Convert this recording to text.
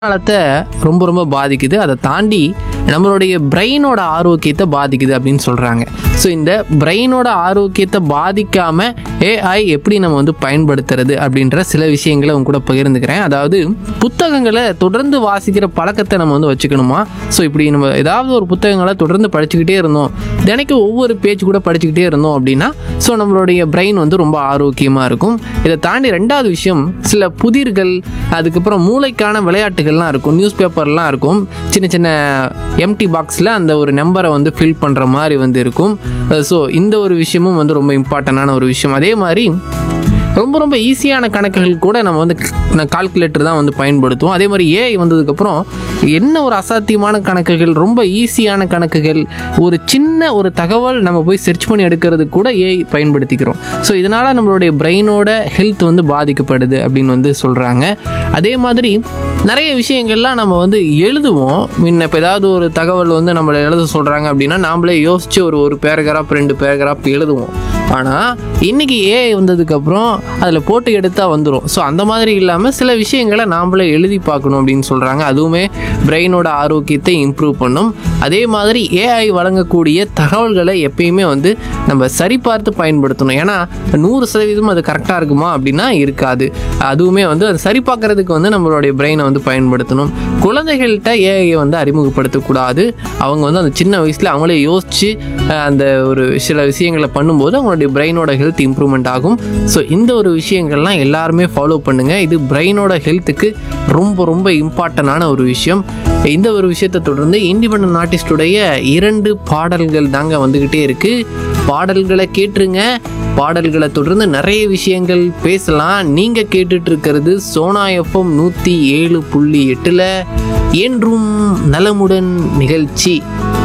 நலத்தை ரொம்ப ரொம்ப பாதிக்குது அதை தாண்டி நம்மளுடைய பிரெயினோட ஆரோக்கியத்தை பாதிக்குது அப்படின்னு சொல்கிறாங்க ஸோ இந்த பிரெயினோட ஆரோக்கியத்தை பாதிக்காம ஏஐ எப்படி நம்ம வந்து பயன்படுத்துறது அப்படின்ற சில விஷயங்களை உங்க கூட பகிர்ந்துக்கிறேன் அதாவது புத்தகங்களை தொடர்ந்து வாசிக்கிற பழக்கத்தை நம்ம வந்து வச்சுக்கணுமா ஸோ இப்படி நம்ம ஏதாவது ஒரு புத்தகங்களை தொடர்ந்து படிச்சுக்கிட்டே இருந்தோம் தினைக்கும் ஒவ்வொரு பேஜ் கூட படிச்சுக்கிட்டே இருந்தோம் அப்படின்னா ஸோ நம்மளுடைய பிரெயின் வந்து ரொம்ப ஆரோக்கியமாக இருக்கும் இதை தாண்டி ரெண்டாவது விஷயம் சில புதிர்கள் அதுக்கப்புறம் மூளைக்கான விளையாட்டுகள்லாம் இருக்கும் நியூஸ் பேப்பர்லாம் இருக்கும் சின்ன சின்ன எம்டி பாக்ஸில் அந்த ஒரு நம்பரை வந்து ஃபில் பண்ணுற மாதிரி வந்து இருக்கும் ஸோ இந்த ஒரு விஷயமும் வந்து ரொம்ப இம்பார்ட்டண்டான ஒரு விஷயம் அதே மாதிரி ரொம்ப ரொம்ப ஈஸியான கணக்குகள் கூட நம்ம வந்து கால்குலேட்டர் தான் வந்து பயன்படுத்துவோம் அதே மாதிரி ஏஐ வந்ததுக்கப்புறம் என்ன ஒரு அசாத்தியமான கணக்குகள் ரொம்ப ஈஸியான கணக்குகள் ஒரு சின்ன ஒரு தகவல் நம்ம போய் சர்ச் பண்ணி எடுக்கிறது கூட ஏஐ பயன்படுத்திக்கிறோம் ஸோ இதனால் நம்மளுடைய பிரெயினோட ஹெல்த் வந்து பாதிக்கப்படுது அப்படின்னு வந்து சொல்கிறாங்க அதே மாதிரி நிறைய விஷயங்கள்லாம் நம்ம வந்து எழுதுவோம் முன்ன இப்போ ஏதாவது ஒரு தகவல் வந்து நம்மளை எழுத சொல்கிறாங்க அப்படின்னா நாமளே யோசித்து ஒரு ஒரு பேராகிராஃப் ரெண்டு பேராகிராஃப் எழுதுவோம் ஆனால் இன்னைக்கு ஏஐ வந்ததுக்கப்புறம் அதில் போட்டு எடுத்தால் வந்துடும் ஸோ அந்த மாதிரி இல்லாமல் சில விஷயங்களை நாமளே எழுதி பார்க்கணும் அப்படின்னு சொல்கிறாங்க அதுவுமே பிரெயினோட ஆரோக்கியத்தை இம்ப்ரூவ் பண்ணும் அதே மாதிரி ஏஐ வழங்கக்கூடிய தகவல்களை எப்பயுமே வந்து நம்ம சரிபார்த்து பயன்படுத்தணும் ஏன்னா நூறு சதவீதம் அது கரெக்டாக இருக்குமா அப்படின்னா இருக்காது அதுவுமே வந்து அது சரி பார்க்கறதுக்கு வந்து நம்மளுடைய பிரெயினை வந்து பயன்படுத்தணும் குழந்தைகள்கிட்ட ஏஐ வந்து அறிமுகப்படுத்தக்கூடாது அவங்க வந்து அந்த சின்ன வயசில் அவங்களே யோசித்து அந்த ஒரு சில விஷயங்களை பண்ணும்போது அவங்களுடைய பிரெயினோட ஹெல்த் இம்ப்ரூவ்மெண்ட் ஆகும் ஸோ இந்த ஒரு விஷயங்கள்லாம் எல்லாருமே ஃபாலோ பண்ணுங்கள் இது பிரெயினோட ஹெல்த்துக்கு ரொம்ப ரொம்ப இம்பார்ட்டண்டான ஒரு விஷயம் இந்த ஒரு விஷயத்தை தொடர்ந்து இண்டிபெண்ட் ஆர்டிஸ்டுடைய இரண்டு பாடல்கள் தாங்க வந்துக்கிட்டே இருக்குது பாடல்களை கேட்டுருங்க பாடல்களை தொடர்ந்து நிறைய விஷயங்கள் பேசலாம் நீங்கள் கேட்டுட்டு இருக்கிறது சோனா எஃப்எம் நூற்றி ஏழு புள்ளி எட்டில் என்றும் நலமுடன் நிகழ்ச்சி